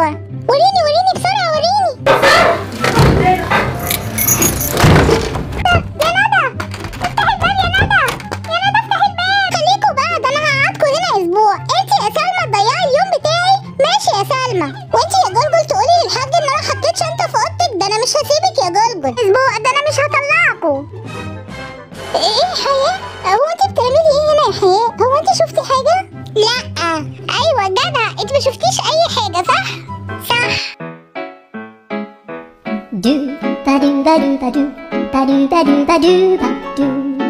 ايوه وريني وريني بسرعه وريني يا ندى افتحي الباب يا ندى يا ندى افتحي الباب خليكوا بقى ده انا هقعدكوا هنا اسبوع انت يا سلمى تضيعي اليوم بتاعي ماشي يا سلمى وانت يا جلجل تقولي للحاج ان انا حطيت شنطه في اوضتك ده انا مش هسيبك يا جلجل اسبوع ده انا مش هطلعكوا ايه يا حياة هو انت بتعملي ايه هنا يا حياة هو انت شفتي حاجة لا ايوه جدع انت ما شفتيش اي حاجة صح صح do ba do ba do ba do ba do ba do ba do ba do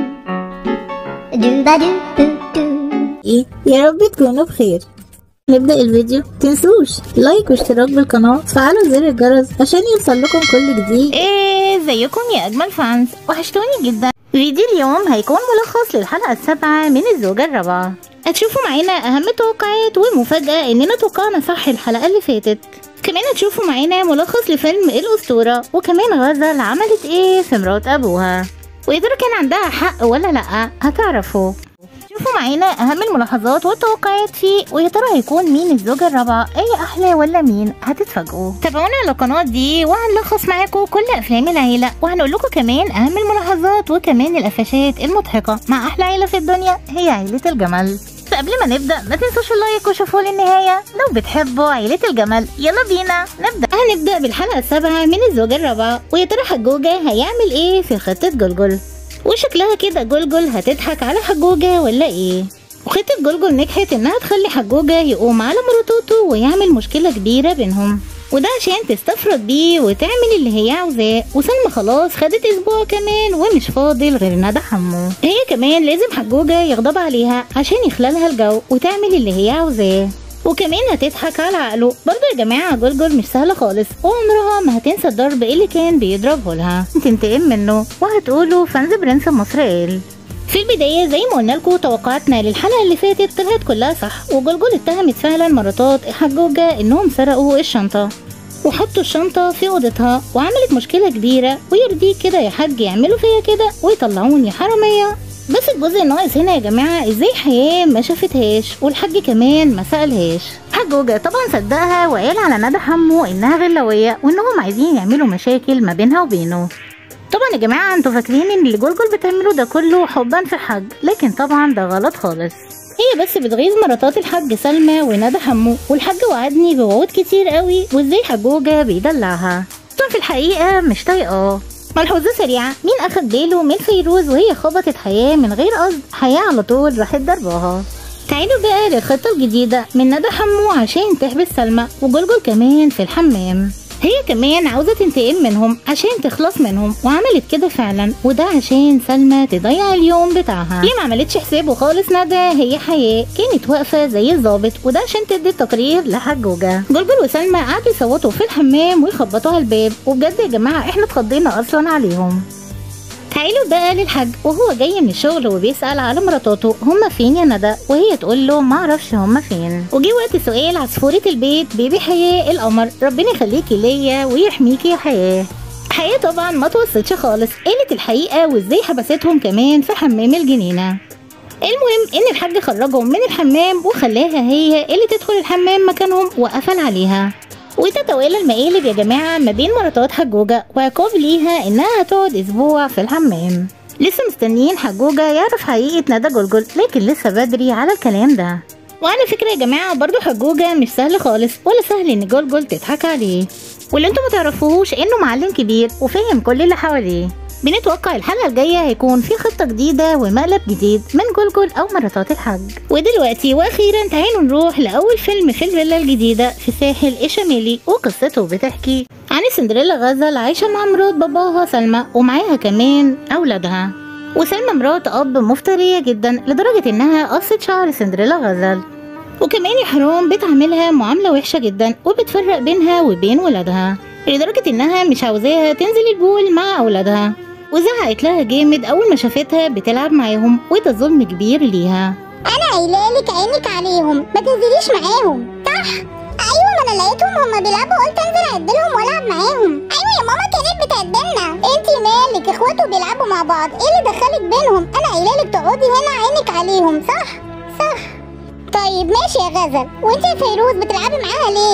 do ba do do do ايه يا رب تكونوا بخير نبدأ الفيديو تنسوش لايك واشتراك بالقناة وتفعلوا زر الجرس عشان يوصل لكم كل جديد ايه ازيكم يا اجمل فانز وحشتوني جدا فيديو اليوم هيكون ملخص للحلقة السابعة من الزوجة الرابعة هتشوفوا معانا اهم التوقعات ومفاجأة اننا توقعنا صح الحلقة اللي فاتت كمان هتشوفوا معانا ملخص لفيلم الأسطورة وكمان غزل عملت ايه في مرات ابوها ويا ترى كان عندها حق ولا لأ هتعرفوا شوفوا معانا اهم الملاحظات والتوقعات فيه ويا ترى هيكون مين الزوجة الرابعة اي احلى ولا مين هتتفاجئوا تابعونا على القناة دي وهنلخص معاكم كل افلام العيلة وهنقول لكم كمان اهم الملاحظات وكمان القفشات المضحكة مع احلى عيلة في الدنيا هي عيلة الجمل فقبل ما نبدأ ما تنسوش اللايك وشوفوا للنهاية لو بتحبوا عيلة الجمل يلا بينا نبدأ هنبدأ بالحلقة السابعة من الزوجة الرابعة ويا ترى حجوجة هيعمل ايه في خطة جلجل وشكلها كده جلجل هتضحك على حجوجة ولا ايه وخطة جلجل نجحت انها تخلي حجوجة يقوم على مراتوته ويعمل مشكلة كبيرة بينهم وده عشان تستفرد بيه وتعمل اللي هي عاوزاه وسلمى خلاص خدت اسبوع كمان ومش فاضل غير ندى حمو هي كمان لازم حجوجة يغضب عليها عشان يخلالها الجو وتعمل اللي هي عاوزاه وكمان هتضحك على عقله برضه يا جماعة جلجل مش سهلة خالص وعمرها ما هتنسى الضرب اللي كان بيضربه لها تنتقم منه وهتقوله فانز برنس مصر قال في البداية زي ما قلنا لكم توقعاتنا للحلقة اللي فاتت طلعت كلها صح وجلجل اتهمت فعلا مراتات حجوجة انهم سرقوا الشنطة وحطوا الشنطة في أوضتها وعملت مشكلة كبيرة ويرضيك كده يا حاج يعملوا فيا كده ويطلعوني حرامية بس الجزء الناقص هنا يا جماعة ازاي حياة ما شافتهاش والحاج كمان ما سألهاش حجوجة طبعا صدقها وقال على ندى حمو انها غلوية وانهم عايزين يعملوا مشاكل ما بينها وبينه طبعا يا جماعة انتوا فاكرين ان اللي جلجل بتعمله ده كله حبا في الحاج لكن طبعا ده غلط خالص هي بس بتغيظ مراتات الحاج سلمى وندى حمو والحاج وعدني بوعود كتير قوي وازاي حجوجة بيدلعها طبعا في الحقيقة مش طايقاه ملحوظة سريعة مين أخد باله من فيروز وهي خبطت حياة من غير قصد حياة على طول راحت ضرباها تعالوا بقى للخطة الجديدة من ندى حمو عشان تحبس سلمى وجلجل كمان في الحمام هي كمان عاوزة تنتقم منهم عشان تخلص منهم وعملت كده فعلا وده عشان سلمى تضيع اليوم بتاعها هي ما عملتش حسابه خالص ندى هي حياة كانت واقفة زي الظابط وده عشان تدي التقرير لحجوجة جلجل وسلمى قعدوا يصوتوا في الحمام ويخبطوا على الباب وبجد يا جماعة احنا اتخضينا اصلا عليهم تعالوا بقى للحاج وهو جاي من الشغل وبيسأل على مراتاته هما فين يا ندى وهي تقول له معرفش هما فين وجي وقت سؤال عصفورة البيت بيبي حياة القمر ربنا يخليكي ليا ويحميكي يا حياة حياة طبعا ما توصلتش خالص قالت الحقيقة وازاي حبستهم كمان في حمام الجنينة المهم ان الحاج خرجهم من الحمام وخلاها هي اللي تدخل الحمام مكانهم وقفل عليها وتتوالى المقالب يا جماعة ما بين مراتات حجوجة وعقاب ليها إنها هتقعد أسبوع في الحمام لسه مستنيين حجوجة يعرف حقيقة ندى جلجل لكن لسه بدري على الكلام ده وعلى فكرة يا جماعة برضو حجوجة مش سهل خالص ولا سهل إن جلجل تضحك عليه واللي انتوا متعرفوهوش إنه معلم كبير وفاهم كل اللي حواليه بنتوقع الحلقة الجاية هيكون في خطة جديدة ومقلب جديد من جلجل أو مراتات الحاج ودلوقتي وأخيرا تعالوا نروح لأول فيلم في الفيلا الجديدة في ساحل إشاميلي وقصته بتحكي عن سندريلا غزل عايشة مع مرات باباها سلمى ومعاها كمان أولادها وسلمى مرات أب مفترية جدا لدرجة إنها قصت شعر سندريلا غزل وكمان يا حرام بتعاملها معاملة وحشة جدا وبتفرق بينها وبين ولادها لدرجة إنها مش عاوزاها تنزل البول مع أولادها وزعقت لها جامد أول ما شافتها بتلعب معاهم وده ظلم كبير ليها انا قايلالك عينك عليهم ما تنزليش معاهم صح ايوه ما انا لقيتهم هما بيلعبوا قلت انزل اعدلهم والعب معاهم ايوه يا ماما كانت بتعدلنا انتي مالك اخواته بيلعبوا مع بعض ايه اللي دخلك بينهم انا قايلالك تقعدي هنا عينك عليهم صح صح طيب ماشي يا غزل وانتي يا فيروز بتلعبي معاها ليه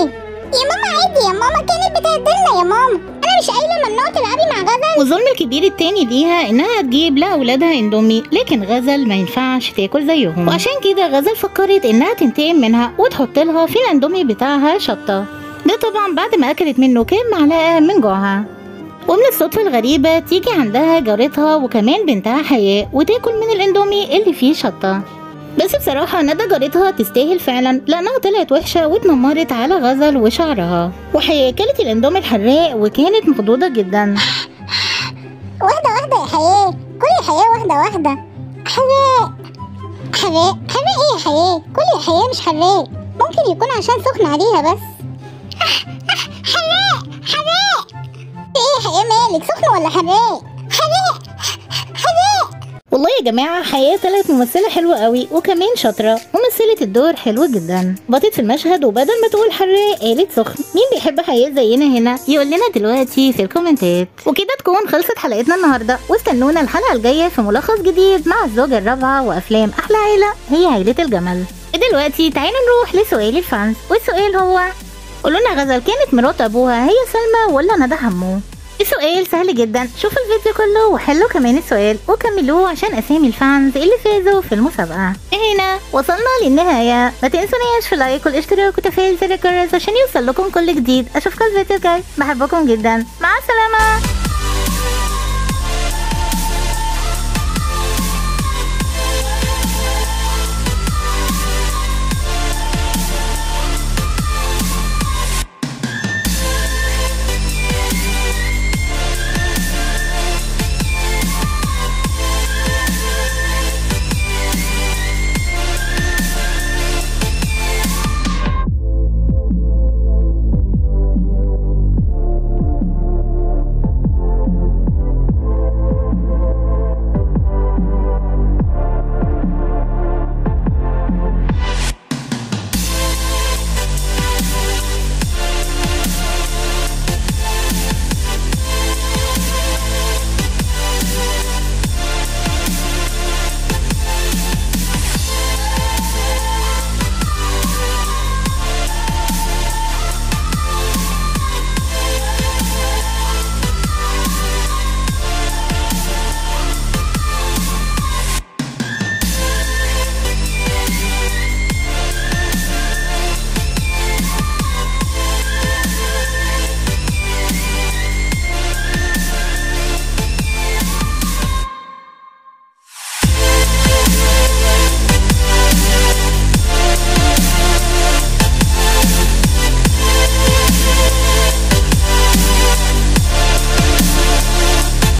يا ماما عادي يا ماما كانت بتهدلنا يا ماما انا مش قايله ممنوع تلعبي مع غزل والظلم الكبير التاني ليها انها تجيب لاولادها اندومي لكن غزل ما ينفعش تاكل زيهم وعشان كده غزل فكرت انها تنتقم منها وتحط لها في الاندومي بتاعها شطه ده طبعا بعد ما اكلت منه كام معلقه من جوعها ومن الصدفة الغريبة تيجي عندها جارتها وكمان بنتها حياء وتاكل من الاندومي اللي فيه شطة بس بصراحة ندى جارتها تستاهل فعلا لأنها طلعت وحشة واتنمرت على غزل وشعرها وحياء كلت الاندومي الحراق وكانت مخضوضة جدا واحده واحده يا حياه كل يا حياه واحده واحده حراق حراق حراق ايه يا حياه كل يا حياه مش حراق ممكن يكون عشان سخن عليها بس حراق حراق ايه يا حياه مالك سخن ولا حراق حراق حراق والله يا جماعة حياة طلعت ممثلة حلوة قوي وكمان شاطرة ومثلت الدور حلو جدا بطت في المشهد وبدل ما تقول حراق قالت سخن مين بيحب حياة زينا هنا يقول لنا دلوقتي في الكومنتات وكده تكون خلصت حلقتنا النهاردة واستنونا الحلقة الجاية في ملخص جديد مع الزوجة الرابعة وأفلام أحلى عيلة هي عيلة الجمل دلوقتي تعالوا نروح لسؤال الفانز والسؤال هو قولوا لنا غزل كانت مرات أبوها هي سلمى ولا ندى حمو السؤال سهل جدا شوفوا الفيديو كله وحلوا كمان السؤال وكملوه عشان اسامي الفانز اللي فازوا في المسابقة هنا وصلنا للنهاية ما تنسونيش في اللايك والاشتراك وتفعيل زر الجرس عشان يوصل لكم كل جديد اشوفكم الفيديو الجاي بحبكم جدا مع السلامة